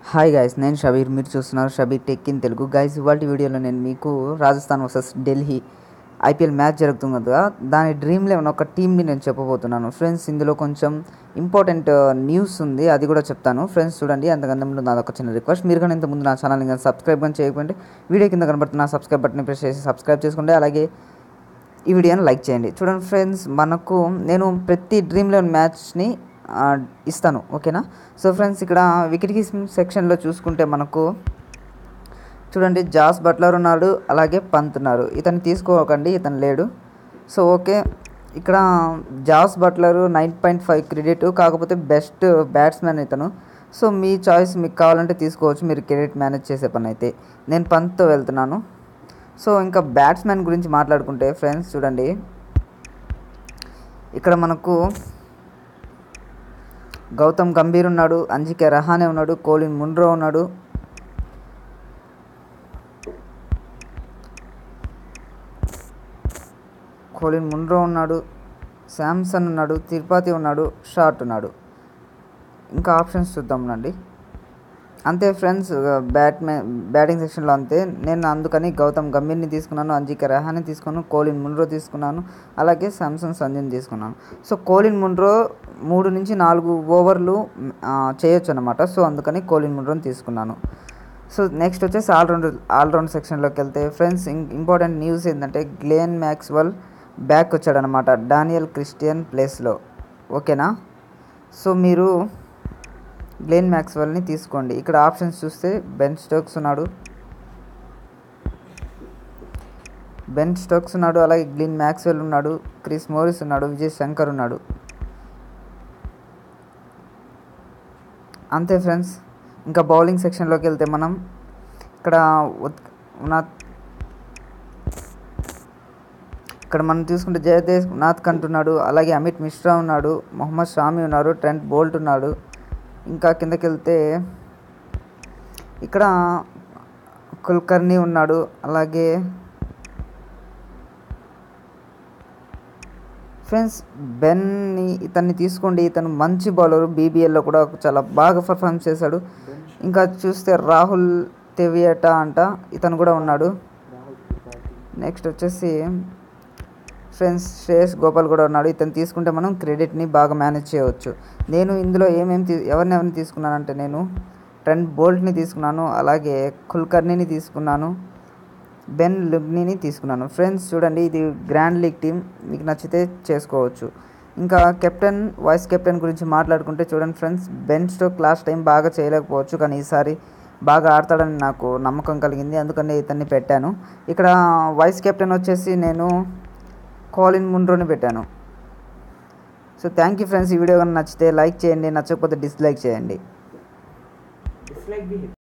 hi guys నేను షబీర్ మీరు చూస్తున్నారు Shabbir tech in Telugu guys ఇవాళ వీడియోలో నేను మీకు Rajasthan versus Delhi IPL match జరుగుతుంది కదా దాని డ్రీమ్ లెవెన్ ఒక టీంని నేను చెప్పబోతున్నాను ఫ్రెండ్స్ ఇందులో కొంచెం ఇంపార్టెంట్ న్యూస్ ఉంది అది కూడా చెప్తాను ఫ్రెండ్స్ చూడండి అంతకంటే ముందు నాది ఒక చిన్న రిక్వెస్ట్ మీరు కానీ ఇంత ముందు నా ఛానల్ కానీ సబ్స్క్రైబ్ కానీ చేయకపోతే వీడియో కింద కనబడుతున్న సబ్స్క్రైబ్ బటన్ ప్రెస్ చేసి సబ్స్క్రైబ్ చేసుకోండి అలాగే ఈ వీడియోని లైక్ చేయండి చూడండి ఫ్రెండ్స్ మనకు నేను ప్రతి డ్రీమ్ లెవెన్ మ్యాచ్ని ఆ, ఇస్తాను ఓకేనా సో ఫ్రెండ్స్ ఇక్కడ వికెట్ కీపింగ్ సెక్షన్లో చూసుకుంటే మనకు చూడండి జాస్ బట్లర్ ఉన్నాడు అలాగే పంత్ ఉన్నారు ఇతను తీసుకోకండి ఇతను లేడు సో ఓకే ఇక్కడ Jos Buttler nine point five credit కాకపోతే బెస్ట్ బ్యాట్స్మెన్ ఇతను సో మీ చాయిస్ మీకు కావాలంటే తీసుకోవచ్చు మీరు క్రెడిట్ మేనేజ్ చేసే పని అయితే నేను పంత్తో వెళ్తున్నాను సో ఇంకా బ్యాట్స్మెన్ గురించి మాట్లాడుకుంటే ఫ్రెండ్స్ చూడండి ఇక్కడ మనకు గౌతమ్ గంభీర్ ఉన్నాడు అంజికే రహానే ఉన్నాడు కోలిన్ మున్రో ఉన్నాడు కోలిన్ మున్రో ఉన్నాడు శాంసన్ ఉన్నాడు తిరుపతి ఉన్నాడు షార్ట్ ఉన్నాడు ఇంకా ఆప్షన్స్ చూద్దాంనండి అంతే ఫ్రెండ్స్ బ్యాట్మెన్ బ్యాటింగ్ సెక్షన్లో అంతే నేను అందుకని గౌతమ్ గంభీర్ని తీసుకున్నాను అంజిక రెహాని తీసుకున్నాను కోలిన్ మున్రో తీసుకున్నాను అలాగే శాంసంగ్ సంజయ్ తీసుకున్నాను సో కోలిన్ మున్రో మూడు నుంచి నాలుగు ఓవర్లు ఆ, చేయొచ్చు అనమాట సో అందుకని కోలిన్ మున్రోని తీసుకున్నాను సో నెక్స్ట్ వచ్చేసి ఆల్రౌండ్ ఆల్రౌండ్ సెక్షన్లోకి వెళ్తే ఫ్రెండ్స్ ఇంపార్టెంట్ న్యూస్ ఏంటంటే గ్లేన్ మ్యాక్స్వెల్ బ్యాక్ వచ్చాడనమాట డానియల్ క్రిస్టియన్ ప్లేస్లో ఓకేనా సో మీరు గ్లేన్ మ్యాక్స్వెల్ని తీసుకోండి ఇక్కడ ఆప్షన్స్ చూస్తే బెన్ స్టోక్స్ ఉన్నాడు బెన్ స్టోక్స్ ఉన్నాడు అలాగే గ్లీన్ మ్యాక్స్వెల్ ఉన్నాడు క్రిస్ మోరిస్ ఉన్నాడు విజయ్ శంకర్ ఉన్నాడు అంతే ఫ్రెండ్స్ ఇంకా బౌలింగ్ సెక్షన్లోకి వెళ్తే మనం ఇక్కడ ఉత్- ఉన్న ఇక్కడ మనం చూసుకుంటే జయదేవ్ నాథ్ కంట్ ఉన్నాడు అలాగే అమిత్ మిశ్రా ఉన్నాడు మొహమ్మద్ షామి ఉన్నారు ట్రెంట్ బోల్ట్ ఉన్నాడు ఇంకా కిందకి వెళ్తే ఇక్కడ కుల్కర్ని ఉన్నాడు అలాగే ఫ్రెండ్స్ బెన్ని ఇతన్ని తీసుకోండి ఇతను మంచి బౌలర్ బీబీఎల్లో కూడా చాలా బాగా పర్ఫామ్ చేశాడు ఇంకా చూస్తే రాహుల్ తెవియటా అంట ఇతను కూడా ఉన్నాడు నెక్స్ట్ వచ్చేసి ఫ్రెండ్స్ శ్రేయస్ గోపాల్ కూడా ఉన్నాడు ఇతను తీసుకుంటే మనం క్రెడిట్ని బాగా మేనేజ్ చేయవచ్చు నేను ఇందులో ఏమేమి తీ ఎవరిని ఎవరిని తీసుకున్నానంటే నేను ట్రెంట్ బోల్ట్ని తీసుకున్నాను అలాగే కుల్కర్నీని తీసుకున్నాను బెన్ లుగ్నీని తీసుకున్నాను ఫ్రెండ్స్ చూడండి ఇది గ్రాండ్ లీగ్ టీం మీకు నచ్చితే చేసుకోవచ్చు ఇంకా కెప్టెన్ వైస్ కెప్టెన్ గురించి మాట్లాడుకుంటే చూడండి friends Ben Stoke last time బాగా చేయలేకపోవచ్చు కానీ ఈసారి బాగా ఆడతాడని నాకు నమ్మకం కలిగింది అందుకని ఇతన్ని పెట్టాను ఇక్కడ వైస్ కెప్టెన్ వచ్చేసి నేను కోలిన్ మున్రోని పెట్టాను సో థ్యాంక్ యూ ఫ్రెండ్స్ ఈ వీడియో కనుక నచ్చితే లైక్ చేయండి నచ్చకపోతే డిస్లైక్ చేయండి डिसलाइक भी है